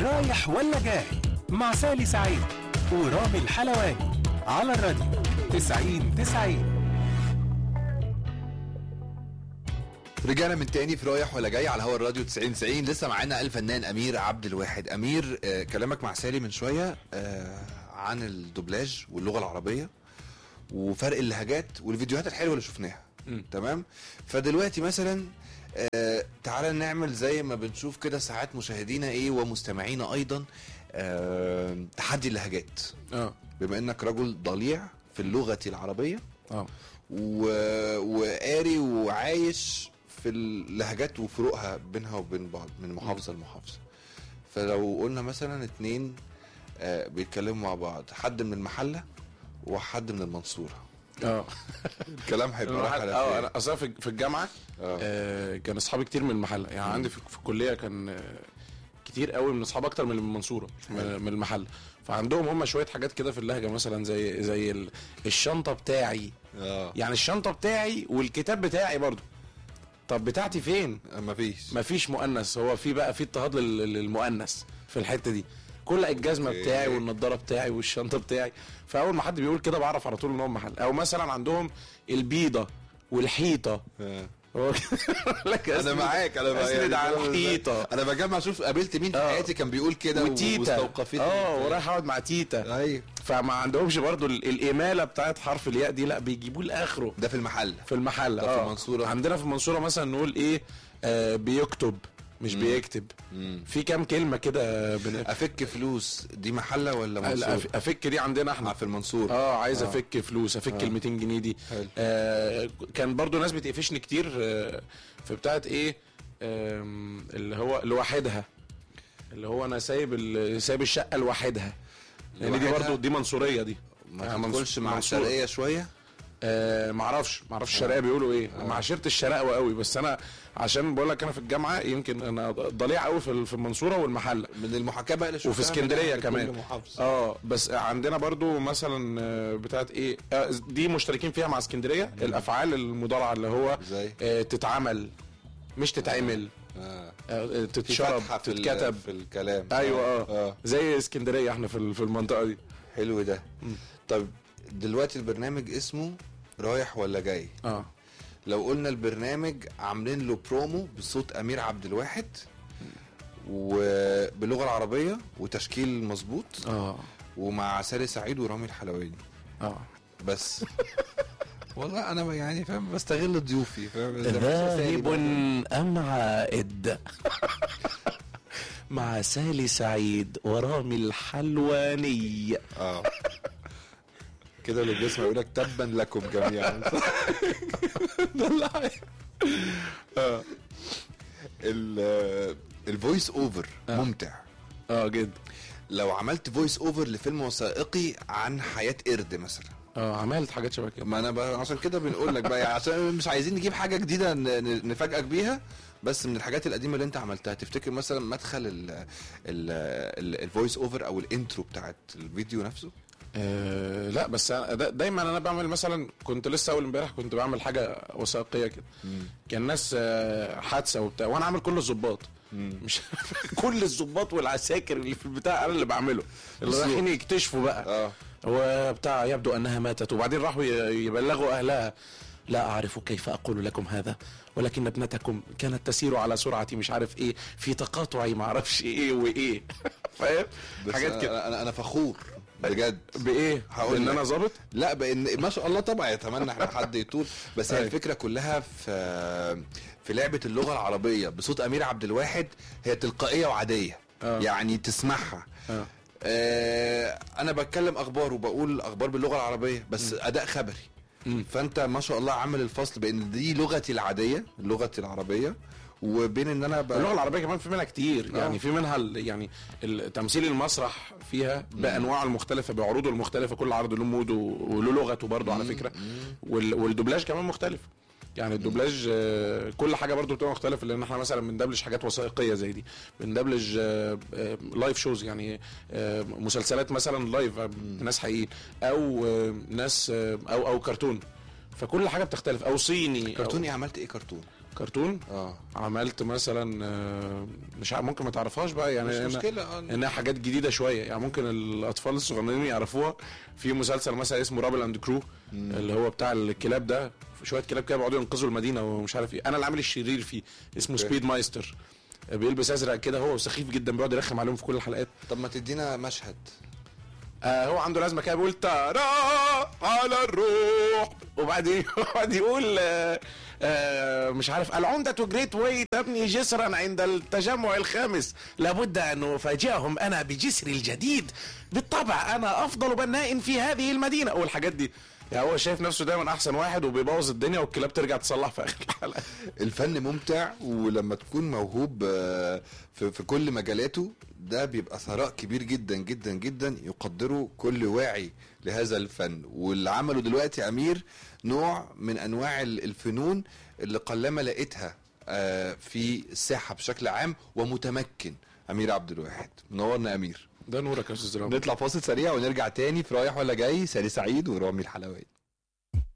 رايح ولا جاي مع سالي سعيد ورامي الحلواني على الراديو 90 90 رجعنا من تاني في رايح ولا جاي على هوا الراديو 90 90 لسه معانا الفنان امير عبد الواحد امير آه كلامك مع سالي من شويه آه عن الدوبلاج واللغه العربيه وفرق اللهجات والفيديوهات الحلوه اللي شفناها تمام فدلوقتي مثلا آه تعالى نعمل زي ما بنشوف كده ساعات مشاهدينا ايه ومستمعينا ايضا آه تحدي اللهجات اه بما انك رجل ضليع في اللغه العربيه اه و... وقاري وعايش في اللهجات وفروقها بينها وبين بعض من محافظه لمحافظه فلو قلنا مثلا اتنين آه بيتكلموا مع بعض حد من المحله وحد من المنصوره اه الكلام هيبقى رايح على اه فين؟ انا اصلا في في الجامعه آه. آه كان اصحابي كتير من المحله يعني عندي في, في الكليه كان آه كتير قوي من اصحاب اكتر من المنصوره من من المحله فعندهم هم شويه حاجات كده في اللهجه مثلا زي زي ال- الشنطه بتاعي اه يعني الشنطه بتاعي والكتاب بتاعي برضو طب بتاعتي فين مفيش مفيش مؤنث هو في بقى في اضطهاد لل- للمؤنث في الحته دي كل الجزمه أوكي. بتاعي والنضاره بتاعي والشنطه بتاعي فاول ما حد بيقول كده بعرف على طول ان هو محل او مثلا عندهم البيضه والحيطه آه. هو لك انا أسند- معاك انا بقى اسند على الحيطه انا بجمع اشوف قابلت مين في آه. حياتي كان بيقول كده وتيتا واستوقفتني اه ورايح اقعد مع تيتا ايوه فما عندهمش برضو ال- الاماله بتاعت حرف الياء دي لا بيجيبوه لاخره ده في المحل في المحل طب في اه المنصورة؟ عندنا في المنصوره مثلا نقول ايه آه بيكتب مش بيكتب في كام كلمه كده بن... افك فلوس دي محله ولا لا، منصوره؟ أف- افك دي عندنا احنا آه، في المنصوره اه عايز افك فلوس افك ال 200 جنيه دي حلو. آه كان برضو ناس بتقفشني كتير آه في بتاعه ايه آم، اللي هو لوحدها اللي هو انا سايب ال- سايب الشقه لوحدها يعني دي لوحدها؟ برضو دي منصوريه دي ما آه، منص- تدخلش مع منصورة. الشرقيه شويه آه معرفش معرفش الشرقيه بيقولوا ايه ما عشرت الشرقاوه قوي بس انا عشان بقول لك انا في الجامعه يمكن انا ضليع قوي في في المنصوره والمحله من المحاكاه بقى اللي وفي شفتها اسكندريه من كمان كل محافظة. اه بس عندنا برضو مثلا آه، بتاعت ايه آه، دي مشتركين فيها مع اسكندريه الافعال المضارعه اللي هو زي؟ آه، تتعمل مش تتعمل آه. آه، في تتشرب فتحة في ال- تتكتب في الكلام ايوه اه, اه زي اسكندريه احنا في ال- في المنطقه دي حلو ده طب دلوقتي البرنامج اسمه رايح ولا جاي اه لو قلنا البرنامج عاملين له برومو بصوت امير عبد الواحد وباللغه العربيه وتشكيل مظبوط اه ومع سالي سعيد ورامي الحلواني اه بس والله انا يعني فاهم بستغل ضيوفي فاهم ذاهب أم عائد مع سالي سعيد ورامي الحلواني اه كده اللي بيسمع يقول لك تبا لكم جميعا ال- الفويس اوفر ممتع اه جدا لو عملت فويس اوفر لفيلم وثائقي عن حياه قرد مثلا اه عملت حاجات شبه كده ما انا بقى عشان كده بنقول لك بقى يعني عشان مش عايزين نجيب حاجه جديده ن- ن- نفاجئك بيها بس من الحاجات القديمه اللي انت عملتها تفتكر مثلا مدخل الفويس اوفر او الانترو بتاعت الفيديو نفسه آه لا بس أنا دا دايما انا بعمل مثلا كنت لسه اول امبارح كنت بعمل حاجه وثائقيه كده كان ناس آه، حادثه وبتاع وانا عامل كل الظباط مش كل الظباط والعساكر اللي في البتاع انا اللي بعمله اللي بالظبط. رايحين يكتشفوا بقى اه هو بتاع يبدو انها ماتت وبعدين راحوا ي- يبلغوا اهلها لا اعرف كيف اقول لكم هذا ولكن ابنتكم كانت تسير على سرعه مش عارف ايه في تقاطع ما اعرفش ايه وايه فاهم بس حاجات كده انا انا, أنا فخور بجد بايه هقول بان لك. انا ظابط لا بان ما شاء الله طبعا يتمنى احنا حد يطول بس هي أيوة. الفكره كلها في في لعبه اللغه العربيه بصوت امير عبد الواحد هي تلقائيه وعاديه آه. يعني تسمعها آه. آه انا بتكلم اخبار وبقول اخبار باللغه العربيه بس اداء خبري مم. فانت ما شاء الله عامل الفصل بين دي لغتي العاديه لغتي العربيه وبين ان انا ب... اللغه العربيه كمان في منها كتير آه. يعني في منها ال- يعني التمثيل المسرح فيها بانواعه المختلفه بعروضه المختلفه كل عرض له موده وله لغته برضه على فكره وال- والدوبلاج كمان مختلف يعني الدوبلاج آه، كل حاجه برضو بتبقى مختلفه لان احنا مثلا بندبلج حاجات وثائقيه زي دي بندبلج آه، آه، لايف شوز يعني آه، مسلسلات مثلا لايف آه، ناس حقيقيين او آه، ناس آه، او او كرتون فكل حاجه بتختلف او صيني كرتون ايه عملت ايه كرتون كرتون اه عملت مثلا آه، مش عارف ممكن ما تعرفهاش بقى يعني مش أنا- مشكله اه انها حاجات جديده شويه يعني ممكن الاطفال الصغيرين يعرفوها في مسلسل مثلا اسمه رابل اند كرو اللي هو بتاع الكلاب ده شويه كلاب كده بيقعدوا ينقذوا المدينه ومش عارف ايه انا اللي عامل الشرير فيه اسمه اوكي. سبيد مايستر بيلبس ازرق كده هو سخيف جدا بيقعد يرخم عليهم في كل الحلقات طب ما تدينا مشهد آه هو عنده لازمه كده بيقول ترى على الروح وبعدين يقعد يقول آه آه مش عارف العمدة جريت واي تبني جسرا عند التجمع الخامس لابد ان افاجئهم انا بجسري الجديد بالطبع انا افضل بناء في هذه المدينه والحاجات دي يعني هو شايف نفسه دايما احسن واحد وبيبوظ الدنيا والكلاب ترجع تصلح في اخر الحلقه الفن ممتع ولما تكون موهوب آه، في, في كل مجالاته ده بيبقى ثراء كبير جدا جدا جدا يقدره كل واعي لهذا الفن واللي عمله دلوقتي امير نوع من انواع ال- الفنون اللي قلما لقيتها آه، في الساحه بشكل عام ومتمكن امير عبد الواحد منورنا يا امير ده نورك يا استاذ رامي نطلع فاصل سريع ونرجع تاني في رايح ولا جاي سالي سعيد ورامي الحلواني